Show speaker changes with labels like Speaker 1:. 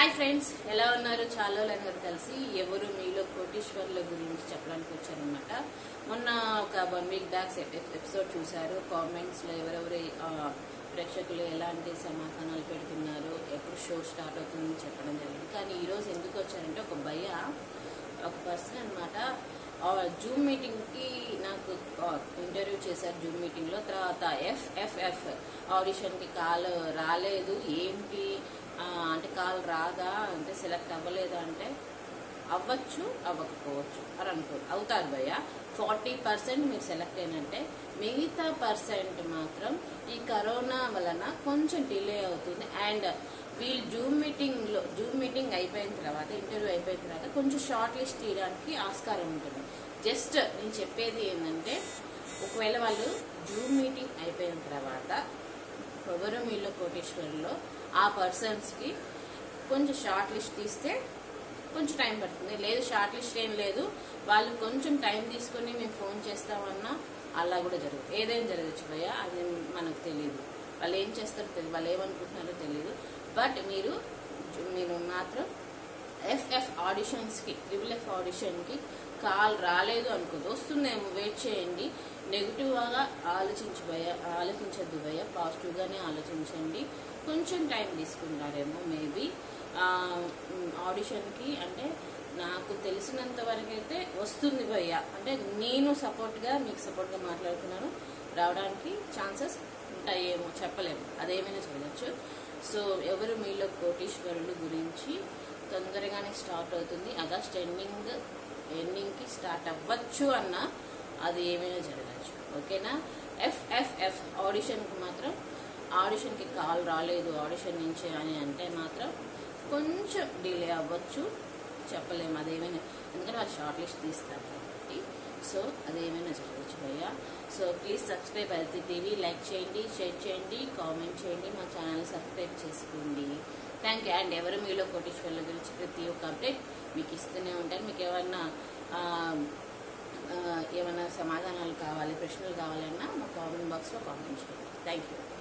Speaker 1: hi friends ఎలా ఉన్నారు చాలా అందరూ కలిసి ఎవరు మీలో కోటీశ్వర్ల గురించి చెప్పడానికి వచ్చారనమాట మొన్న ఒక వన్ వీక్ బ్యాక్ ఎపిసోడ్ చూశారు కామెంట్స్ లో ఎవరెవరి ఆ, ప్రేక్షకులు ఎలాంటి సమాధానాలు పెడుతున్నారు ఎప్పుడు షో స్టార్ట్ అవుతుందని చెప్పడం జరిగింది కానీ ఈ రోజు ఎందుకు వచ్చారంటే ఒక భయ ఒక పర్సన్ అనమాట జూమ్ మీటింగ్ కి నాకు ఇంటర్వ్యూ చేశారు జూమ్ మీటింగ్ లో తర్వాత ఎఫ్ ఎఫ్ ఎఫ్ ఆడిషన్ కి కాల్ రాలేదు ఏంటి ఆ, అంటే కాల్ రాదా అంటే సెలెక్ట్ అవ్వలేదా అంటే అవ్వచ్చు అవ్వకపోవచ్చు అని అనుకో అవుతారు భయ్య ఫార్టీ పర్సెంట్ మీరు సెలెక్ట్ అయినంటే మిగతా పర్సెంట్ మాత్రం ఈ కరోనా వలన కొంచెం డిలే అవుతుంది అండ్ వీళ్ళు జూమ్ మీటింగ్ లో జూమ్ మీటింగ్ అయిపోయిన తర్వాత ఇంటర్వ్యూ అయిపోయిన తర్వాత కొంచెం షార్ట్ లిస్ట్ తీయడానికి ఆస్కారం ఉంటుంది జస్ట్ నేను చెప్పేది ఏంటంటే ఒకవేళ వాళ్ళు జూమ్ మీటింగ్ అయిపోయిన తర్వాత ఎవరు మీలో కోటేశ్వరులో ఆ పర్సన్స్ కి కొంచెం షార్ట్ లిస్ట్ తీస్తే కొంచెం టైం పడుతుంది లేదు షార్ట్ లిస్ట్ ఏం లేదు వాళ్ళు కొంచెం టైం తీసుకొని మేము ఫోన్ చేస్తామన్నా అలా కూడా జరగదు ఏదైనా జరగచ్చు భయ్య అది మనకు తెలియదు వాళ్ళు ఏం చేస్తారో తెలియదు వాళ్ళు ఏమనుకుంటున్నారో తెలియదు బట్ మీరు మీరు మాత్రం ఎఫ్ఎఫ్ ఆడిషన్స్ కి ట్రిపుల్ ఎఫ్ ఆడిషన్ కి కాల్ రాలేదు అనుకోదు వస్తుందేమో వెయిట్ చేయండి నెగిటివ్ గా ఆలోచించి భయ ఆలోచించద్దు భయ పాజిటివ్ గానే ఆలోచించండి కొంచెం టైం తీసుకుంటారేమో మేబీ ఆడిషన్ కి అంటే నాకు తెలిసినంత వరకు అయితే వస్తుంది భయ్య అంటే నేను సపోర్ట్ గా మీకు సపోర్ట్ గా మాట్లాడుతున్నాను రావడానికి ఛాన్సెస్ ఉంటాయేమో చెప్పలేము అదేమైనా జరగచ్చు సో ఎవరు మీలో కోటీశ్వరులు గురించి తొందరగానే స్టార్ట్ అవుతుంది ఆగస్ట్ ఎండింగ్ ఎండింగ్ కి స్టార్ట్ అవ్వచ్చు అన్న అది ఏమైనా జరగచ్చు ఓకేనా ఎఫ్ఎఫ్ఎఫ్ ఆడిషన్ కి మాత్రం ఆడిషన్ కి కాల్ రాలేదు ఆడిషన్ నుంచి అని అంటే మాత్రం కొంచెం డిలే అవ్వచ్చు చెప్పలేము అదేమైనా ఎందుకంటే వాళ్ళు షార్ట్ లిస్ట్ తీస్తారు కాబట్టి సో అదేమైనా జరగచ్చు భయ్య సో ప్లీజ్ సబ్స్క్రైబ్ అయితే టీవీ లైక్ చేయండి షేర్ చేయండి కామెంట్ చేయండి మా ఛానల్ సబ్స్క్రైబ్ చేసుకోండి థ్యాంక్ యూ అండ్ ఎవరు మీలో కోటీశ్వర్ల గురించి ప్రతి ఒక్క అప్డేట్ మీకు ఇస్తూనే ఉంటాను మీకు ఏమన్నా ఆ, ఆ, ఏమైనా సమాధానాలు కావాలి ప్రశ్నలు కావాలన్నా మా కామెంట్ బాక్స్లో కామెంట్ చేయండి థ్యాంక్ యూ